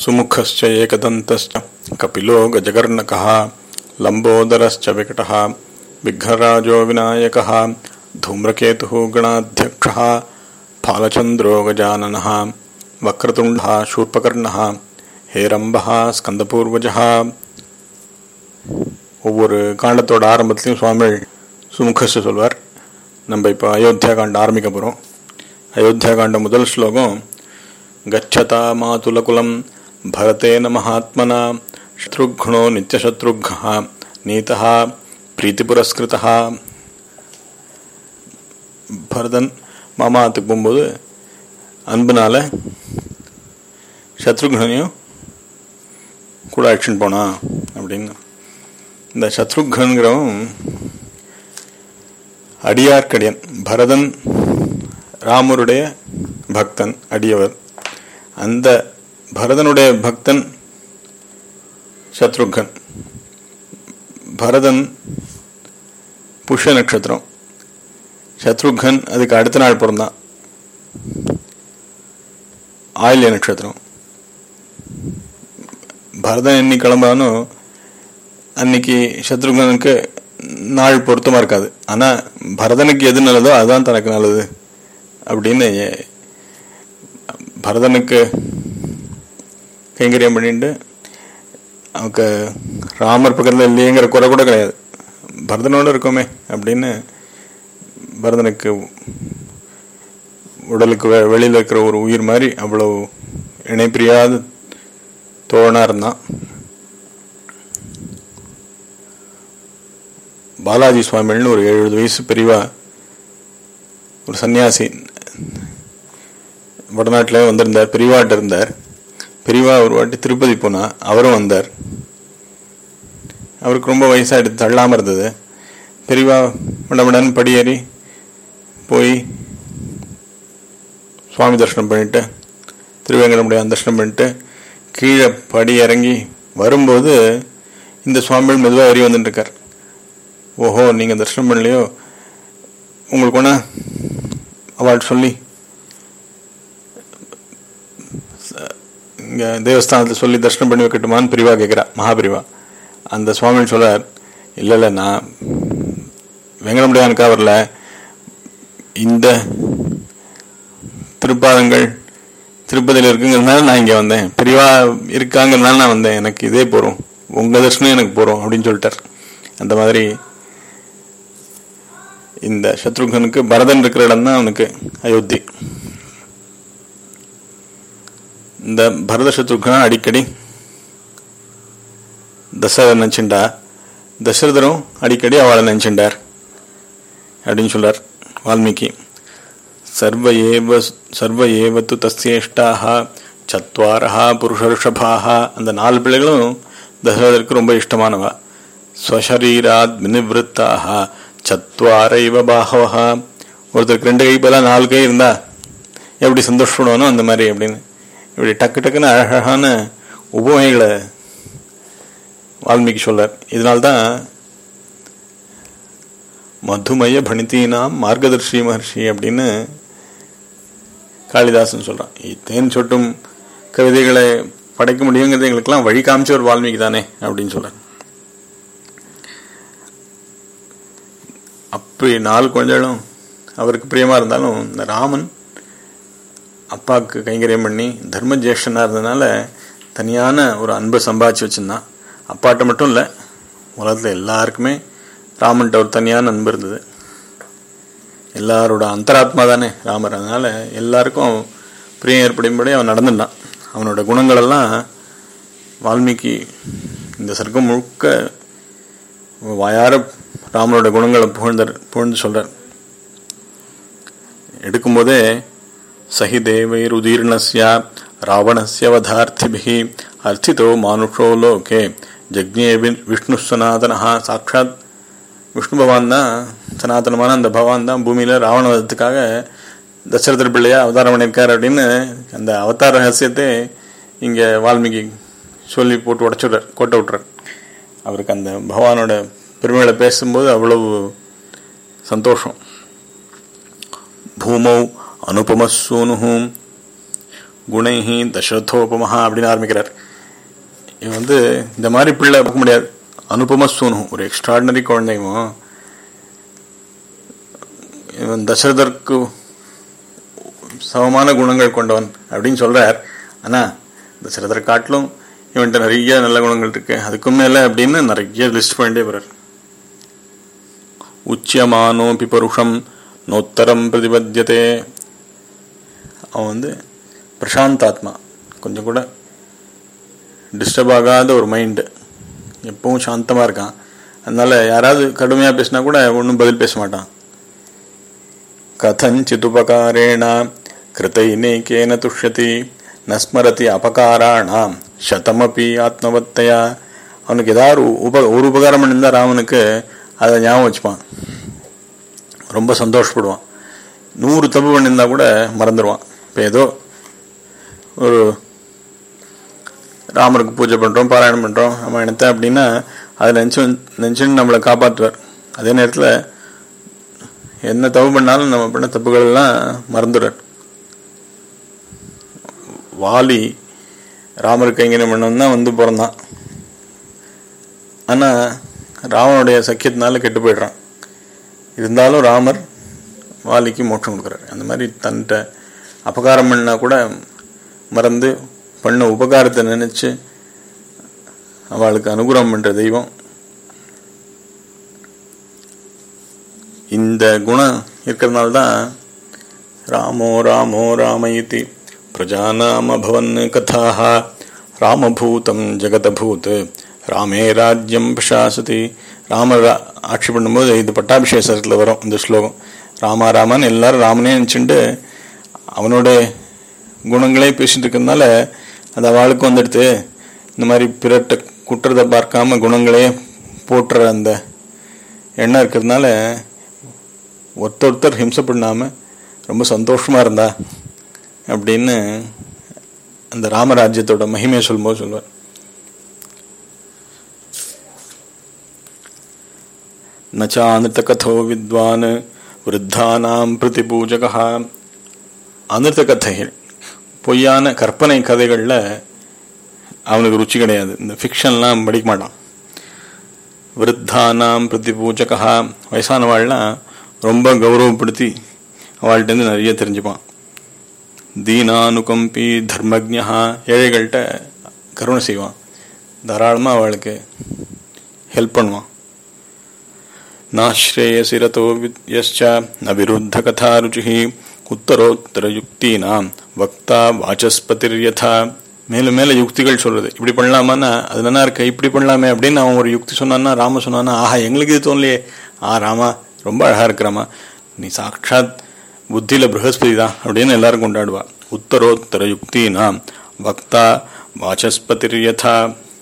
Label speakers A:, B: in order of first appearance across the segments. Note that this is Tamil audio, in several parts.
A: सुमुखश्च एकदन्तश्च कपिलो गजगर्णकः लम्बोदरश्च विकटः विघ्नराजो विनायकः धूम्रकेतुः गणाध्यक्षः फालचन्द्रो गजाननः वक्रतुण्डः शूर्पकर्णः हेरம்பः ஸ்கந்தபூர்வஜः ஒவ்வொரு காண்டத்தோட ஆரம்பத்திலையும் சுவாமிகள் சுமுகஸ் சொல்வார் நம்ம இப்போ அயோத்தியா காண்டம் ஆரம்பிக்க போகிறோம் அயோத்தியா காண்ட முதல் ஸ்லோகம் கச்சதா மாதுலகுலம் பரதேன மகாத்மனா சத்ருக்னோ நித்தியசத்ருக்னா நீதா பிரீத்திபுரஸ்கிருதா பரதன் மாமாத்துக்கு போகும்போது அன்புனால சத்ருக்னையும் கூட அழைச்சின்னு போனா அப்படின்னு இந்த சத்ருக்னங்கிறவன் அடியார்க்கடியன் பரதன் ராமருடைய பக்தன் அடியவர் அந்த பரதனுடைய பக்தன் சத்ருகன் பரதன் புஷ்ய நட்சத்திரம் சத்ருகன் அதுக்கு அடுத்த நாள் பிறந்தான் ஆயில்ய நட்சத்திரம் பரதன் என்னைக்கு கிளம்பானோ அன்னைக்கு சத்ருகனுக்கு நாள் பொருத்தமா இருக்காது ஆனா பரதனுக்கு எது நல்லதோ அதுதான் தனக்கு நல்லது அப்படின்னு பரதனுக்கு கைங்கரியம் பண்ணிட்டு அவனுக்கு ராமர் பக்கத்தில் இல்லையேங்கிற குறை கூட கிடையாது பரதனோட இருக்கோமே அப்படின்னு பரதனுக்கு உடலுக்கு வெ வெளியில் இருக்கிற ஒரு உயிர் மாதிரி அவ்வளவு இணைப்பிரியாத தோழனாக இருந்தான் பாலாஜி சுவாமிகள்னு ஒரு எழுபது வயசு பெரியவா ஒரு சன்னியாசி வடநாட்டில் வந்திருந்தார் பெரியவாட்ட இருந்தார் பெரியவா ஒரு வாட்டி திருப்பதி போனா அவரும் வந்தார் அவருக்கு ரொம்ப வயசாகிடுது தள்ளாமல் இருந்தது பெரியவா மடமடன் படியேறி போய் சுவாமி தரிசனம் பண்ணிட்டு திருவேங்கடமுடியான் தரிசனம் பண்ணிட்டு கீழே படி இறங்கி வரும்போது இந்த சுவாமிகள் மெதுவாக ஏறி வந்துட்டு இருக்கார் ஓஹோ நீங்கள் தரிசனம் பண்ணலையோ உங்களுக்கு ஒன்றா அவள் சொல்லி இங்கே தேவஸ்தானத்தில் சொல்லி தரிசனம் பண்ணி வைக்கட்டுமான்னு பிரிவா கேட்குறா மகாபிரிவா அந்த சுவாமின்னு சொல்றார் இல்லை இல்லை நான் வெங்கடமுடியானுக்கா வரல இந்த திருப்பாதங்கள் திருப்பதியில் இருக்குங்கிறதுனால நான் இங்கே வந்தேன் பெரியவா இருக்காங்கிறதுனால நான் வந்தேன் எனக்கு இதே போகிறோம் உங்கள் தர்ஷனம் எனக்கு போகிறோம் அப்படின்னு சொல்லிட்டார் அந்த மாதிரி இந்த சத்ருகனுக்கு பரதன் இருக்கிற இடம் தான் அவனுக்கு அயோத்தி இந்த பரத சத்ருகனா அடிக்கடி தசரதை நினச்சிண்டா தசரதரும் அடிக்கடி அவளை நினச்சிண்டார் அப்படின்னு சொல்றார் வால்மீகி சர்வ ஏவ சர்வ ஏவத்து தஸ்யேஷ்டாக சத்வாரஹா புருஷர்ஷபாக அந்த நாலு பிள்ளைகளும் தசரதருக்கு ரொம்ப இஷ்டமானவா ஸ்வசரீராத் வினிவృత్தாக சத்வார இவ பாகவஹா ஒருத்தருக்கு ரெண்டு கை பதிலாக நாலு கை இருந்தா எப்படி சந்தோஷப்படுவானோ அந்த மாதிரி அப்படின்னு இப்படி டக்கு டக்குன்னு அழகான உபமைகளை வால்மீகி சொல்லார் இதனால்தான் மதுமய பணித்தீனாம் மார்கதர்ஷி மகர்ஷி அப்படின்னு காளிதாசன் சொல்றான் தேன் சொட்டும் கவிதைகளை படைக்க முடியுங்கிறது எங்களுக்கெல்லாம் வழி காமிச்ச ஒரு வால்மீகி தானே அப்படின்னு சொல்றார் அப்படி நாலு குழந்தைகளும் அவருக்கு பிரியமா இருந்தாலும் இந்த ராமன் அப்பாவுக்கு கைங்கரியம் பண்ணி தர்ம ஜேஷ்டனாக இருந்ததுனால தனியான ஒரு அன்பை சம்பாதிச்சு வச்சுருந்தான் அப்பாட்ட மட்டும் இல்லை உலகத்தில் எல்லாருக்குமே ராமன்ட்ட ஒரு தனியான அன்பு இருந்தது எல்லாரோட அந்தராத்மா தானே ராமர் அதனால எல்லாருக்கும் பிரியம் ஏற்படும்படி அவன் நடந்துட்டான் அவனோட குணங்களெல்லாம் வால்மீகி இந்த சர்க்கம் முழுக்க வாயார ராமனோட குணங்களை புகழ்ந்தார் புகழ்ந்து சொல்றார் எடுக்கும்போதே சஹி தேவைர் உதீர்ணஸ்ய ராவணஸ்ய வதார்த்திபிகி அர்த்திதோ மானுஷோ லோகே ஜக்ஞே விஷ்ணு சனாதனா சாட்சாத் விஷ்ணு பகவான் தான் சனாதனமான அந்த பகவான் தான் பூமியில் ராவண வதத்துக்காக தசரதர் பிள்ளையா அவதாரம் பண்ணியிருக்கார் அப்படின்னு அந்த அவதார ரகசியத்தை இங்கே வால்மீகி சொல்லி போட்டு உடச்சுடுறார் கோட்டை விட்டுறார் அவருக்கு அந்த பகவானோட பெருமைகளை பேசும்போது அவ்வளவு சந்தோஷம் பூமௌ அனுபமசூனு குணைஹி தசரதோபமஹா அப்படின்னு ஆரம்பிக்கிறார் இவன் வந்து இந்த மாதிரி பிள்ளை பார்க்க முடியாது அனுபம சூனும் ஒரு எக்ஸ்ட்ராடினரி குழந்தையும் இவன் தசரதற்கு சமமான குணங்கள் கொண்டவன் அப்படின்னு சொல்றார் ஆனா தசரதரை காட்டிலும் இவன்கிட்ட நிறைய நல்ல குணங்கள் இருக்கு அதுக்கும் மேல அப்படின்னு நிறைய லிஸ்ட் பண்ணிட்டே போறார் உச்சியமானோபி பருஷம் நோத்தரம் பிரதிபத்தியதே அவன் வந்து பிரசாந்தாத்மா கொஞ்சம் கூட டிஸ்டர்ப் ஆகாத ஒரு மைண்டு எப்பவும் சாந்தமாக இருக்கான் அதனால யாராவது கடுமையாக பேசினா கூட ஒன்றும் பதில் பேச மாட்டான் கதஞ்சிதுபகாரேண கிருத்தைனேகேன துஷ்யதி நஸ்மரதி அபகாராணாம் சதமபி ஆத்மவத்தையா அவனுக்கு ஏதாவது உப ஒரு உபகாரம் பண்ணியிருந்தா ராமனுக்கு அதை ஞாபகம் வச்சுப்பான் ரொம்ப சந்தோஷப்படுவான் நூறு தப்பு பண்ணியிருந்தா கூட மறந்துடுவான் இப்போ ஏதோ ஒரு ராமருக்கு பூஜை பண்ணுறோம் பாராயணம் பண்ணுறோம் ராமாயணத்தை அப்படின்னா அதை நினச்சி நினச்சின்னு நம்மளை காப்பாற்றுவார் அதே நேரத்தில் என்ன தப்பு பண்ணாலும் நம்ம பண்ண தப்புகள் எல்லாம் மறந்துடுறார் வாலி ராமர் கைங்கரியம் பண்ணவன் தான் வந்து பிறந்தான் ஆனால் ராமனுடைய சக்கியத்தினால கெட்டு போயிடுறான் இருந்தாலும் ராமர் வாலிக்கு மோட்சம் கொடுக்குறாரு அந்த மாதிரி தன்கிட்ட அபகாரம் பண்ணா கூட மறந்து பண்ண உபகாரத்தை நினைச்சு அவளுக்கு அனுகிரகம் பண்ற தெய்வம் இந்த குணம் இருக்கிறதுனால தான் ராமோ ராமோ ராமயிதி பிரஜாநாம பவன் கதாக ராமபூதம் ஜெகதபூத் ராமே ராஜ்யம் பிரசாசதி ராமர் ஆட்சி பண்ணும்போது இது பட்டாபிஷேகத்தில் வரும் இந்த ஸ்லோகம் ராமா ராமன் எல்லாரும் ராமனே நினச்சிட்டு அவனோட குணங்களே பேசிட்டு இருக்கிறதுனால அது அவளுக்கும் வந்துடுது இந்த மாதிரி பிறட்ட குற்றத்தை பார்க்காம குணங்களே போட்டுற அந்த எண்ணம் இருக்கிறதுனால ஒருத்தர் ஒருத்தர் ஹிம்சை பண்ணாம ரொம்ப சந்தோஷமா இருந்தா அப்படின்னு அந்த ராமராஜ்யத்தோட மகிமையை சொல்லும்போது சொல்லுவார் நச்சானிருத்தகதோ வித்வான் விருத்தானாம் பிரதிபூஜகா அனிருத்த கதைகள் பொய்யான கற்பனை கதைகளில் அவனுக்கு ருச்சி கிடையாது இந்த ஃபிக்ஷன்லாம் படிக்க மாட்டான் விருத்தானாம் பிரதிபூஜகா வயசானவாள்லாம் ரொம்ப கௌரவப்படுத்தி அவள்கிட்டருந்து நிறைய தெரிஞ்சுப்பான் தீனானுகம்பி தர்மஜா ஏழைகள்கிட்ட கருணை செய்வான் தாராளமாக அவளுக்கு ஹெல்ப் பண்ணுவான் நாஸ்ரேயசிரதோ யச்ச ந விருத்த கதா ருச்சி உத்தரோத்தர யுக்தினாம் வக்தா வாச்சஸ்பதிர்யதா மேலும் மேல யுக்திகள் சொல்றது இப்படி பண்ணலாமான்னா அது நல்லா இருக்க இப்படி பண்ணலாமே அப்படின்னு அவன் ஒரு யுக்தி சொன்னான்னா ராம சொன்னான்னா ஆஹா எங்களுக்கு இது தோணலையே ஆ ராமா ரொம்ப அழகா இருக்கிறாமா நீ சாட்சாத் புத்தியில ப்ரகஸ்பதி தான் அப்படின்னு எல்லாரும் கொண்டாடுவா உத்தரோத்தர யுக்தினாம் வக்தா வாச்சஸ்பதிர்யதா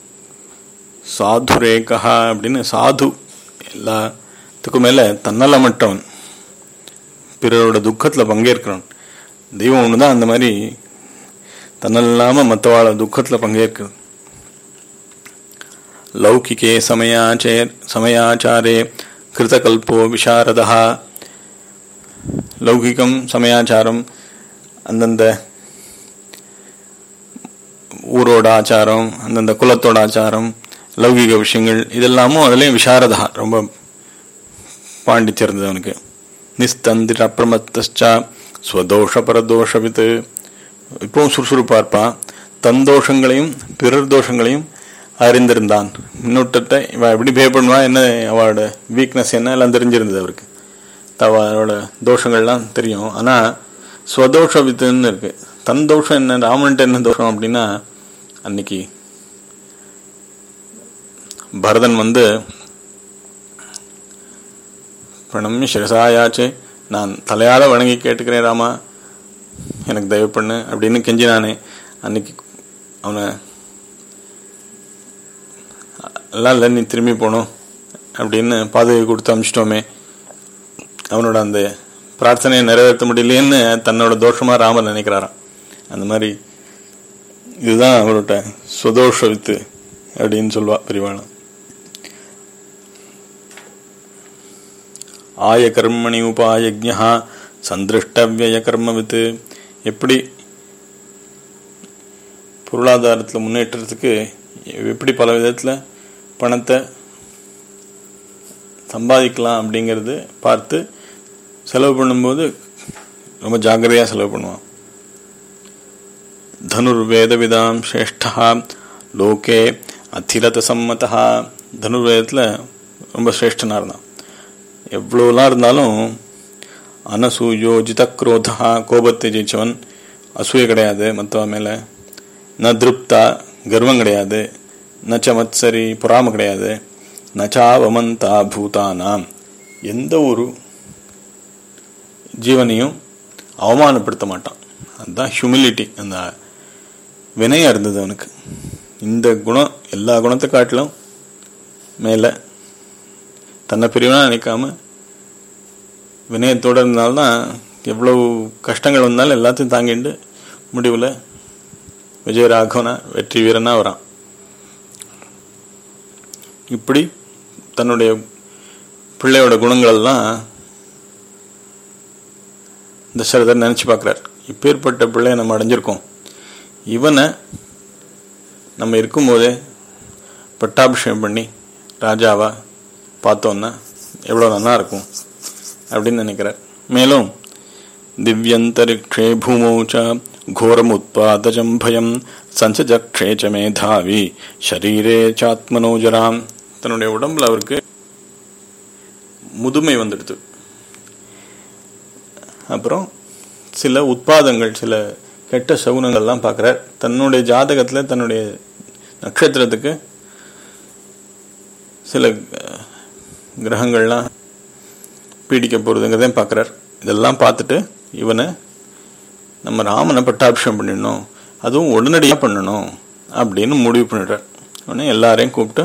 A: சாதுரேகா அப்படின்னு சாது எல்லாத்துக்கும் மேல தன்னலமற்றவன் பிறரோட துக்கத்தில் பங்கேற்கிறவன் தெய்வம் ஒன்று தான் அந்த மாதிரி தன்னல்லாம மற்றவாழ துக்கத்தில் பங்கேற்கிறது லௌகிகே சமயாச்சே சமயாச்சாரே கிருதகல்போ விஷாரதா லௌகிகம் சமயாச்சாரம் அந்தந்த ஊரோட ஆச்சாரம் அந்தந்த குலத்தோட ஆச்சாரம் லௌகிக விஷயங்கள் இதெல்லாமும் அதுலேயும் விஷாரதா ரொம்ப பாண்டித்திருந்தது அவனுக்கு நிஸ்தந்திர அப்பிரமத்தா ஸ்வதோஷ பரதோஷவித்து இப்பவும் சுறுசுறுப்பா இருப்பான் தந்தோஷங்களையும் பிறர் தோஷங்களையும் அறிந்திருந்தான் இன்னொருத்த இவன் எப்படி பே பண்ணுவா என்ன அவளோட வீக்னஸ் என்ன எல்லாம் தெரிஞ்சிருந்தது அவருக்கு அவளோட தோஷங்கள்லாம் தெரியும் ஆனா ஸ்வதோஷ வித்துன்னு இருக்கு தன் தோஷம் என்ன ராமன்ட்டு என்ன தோஷம் அப்படின்னா அன்னைக்கு பரதன் வந்து பிரணம்ய சிரசாயாச்சு நான் தலையால வணங்கி கேட்டுக்கிறேன் ராமா எனக்கு தயவு பண்ணு அப்படின்னு கெஞ்சினானே அன்னைக்கு அவனை எல்லாம் இல்லை நீ திரும்பி போகணும் அப்படின்னு பாதுகை கொடுத்து அமிச்சிட்டோமே அவனோட அந்த பிரார்த்தனையை நிறைவேற்ற முடியலையேன்னு தன்னோட தோஷமா ராமர் நினைக்கிறாராம் அந்த மாதிரி இதுதான் அவரோட சுதோஷ வித்து அப்படின்னு சொல்லுவா பெரியவாளம் ஆய கர்மணி உபாயஜா சந்திருஷ்டவிய கர்மவித்து எப்படி பொருளாதாரத்தில் முன்னேற்றத்துக்கு எப்படி பல விதத்தில் பணத்தை சம்பாதிக்கலாம் அப்படிங்கிறது பார்த்து செலவு பண்ணும்போது ரொம்ப ஜாக்கிரதையாக செலவு பண்ணுவான் தனுர்வேதவிதாம் ஸ்ரேஷ்டா லோகே அதிரத சம்மதா தனுர்வேதத்தில் ரொம்ப சிரேஷ்டனாக இருந்தான் எவ்வளோலாம் இருந்தாலும் அனசூயோஜித குரோதா கோபத்தை ஜெயிச்சவன் அசூய கிடையாது மற்றவ மேலே ந திருப்தா கர்வம் கிடையாது ந சமத்சரி பொறாம கிடையாது நச்சாவமந்தா பூதானாம் எந்த ஒரு ஜீவனையும் அவமானப்படுத்த மாட்டான் அதுதான் ஹியூமிலிட்டி அந்த வினயம் இருந்தது அவனுக்கு இந்த குணம் எல்லா குணத்தை காட்டிலும் மேலே தன்னை பெரியவனா நினைக்காம வினயத்தோடு இருந்தால்தான் எவ்வளவு கஷ்டங்கள் வந்தாலும் எல்லாத்தையும் தாங்கிட்டு முடிவில் விஜயராகவனா வெற்றி வீரனா வரான் இப்படி தன்னுடைய பிள்ளையோட குணங்களெல்லாம் தசரதர் நினச்சி பார்க்குறார் இப்பேற்பட்ட பிள்ளைய நம்ம அடைஞ்சிருக்கோம் இவனை நம்ம இருக்கும்போதே பட்டாபிஷேகம் பண்ணி ராஜாவா பார்த்தோன்னா எவ்வளோ நல்லா இருக்கும் அப்படின்னு நினைக்கிறார் மேலும் திவ்யந்தரிக்ஷே பூமௌச்ச घोरमुत्पादजं भयं சஞ்சஜக்ஷே ச மேதாவி ஷரீரே சாத்மனோஜராம் தன்னுடைய உடம்புல அவருக்கு முதுமை வந்துடுது அப்புறம் சில உட்பாதங்கள் சில கெட்ட சகுனங்கள்லாம் பார்க்குறார் தன்னுடைய ஜாதகத்தில் தன்னுடைய நட்சத்திரத்துக்கு சில கிரகங்கள்லாம் பீடிக்க போகிறதுங்கிறதையும் பார்க்குறார் இதெல்லாம் பார்த்துட்டு இவனை நம்ம ராமனை பட்டாபிஷேகம் பண்ணிடணும் அதுவும் உடனடியாக பண்ணணும் அப்படின்னு முடிவு பண்ணிடுறார் உடனே எல்லாரையும் கூப்பிட்டு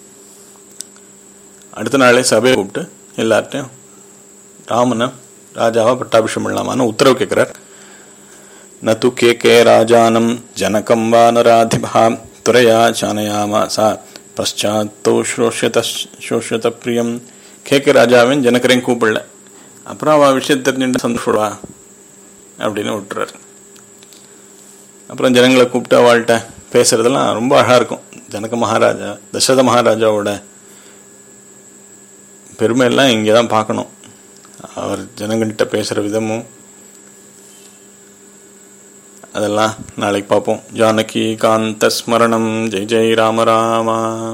A: அடுத்த நாளே சபையை கூப்பிட்டு எல்லார்ட்டையும் ராமனை ராஜாவா பட்டாபிஷேகம் பண்ணலாமான்னு உத்தரவு கேட்கிறார் நது கே கே ராஜானம் ஜனகம் வா நராதிபா துறையா சானயாமாசா பஷாத்தோ ஸ்ரோஷத ஸ்ரோஷத பிரியம் கே கே ராஜாவின் ஜனக்கரையும் கூப்பிடல அப்புறம் அவள் விஷயம் தெரிஞ்சுட்டு சந்தோஷப்படுவா அப்படின்னு விட்டுறாரு அப்புறம் ஜனங்களை கூப்பிட்டு அவள்கிட்ட பேசுறதெல்லாம் ரொம்ப அழகா இருக்கும் ஜனக மகாராஜா தசரத மகாராஜாவோட பெருமையெல்லாம் இங்கே தான் பார்க்கணும் அவர் ஜனங்கள்கிட்ட பேசுகிற விதமும் அதெல்லாம் நாளைக்கு பார்ப்போம் ஜானகி காந்த ஸ்மரணம் ஜெய் ஜெய் ராம ராமா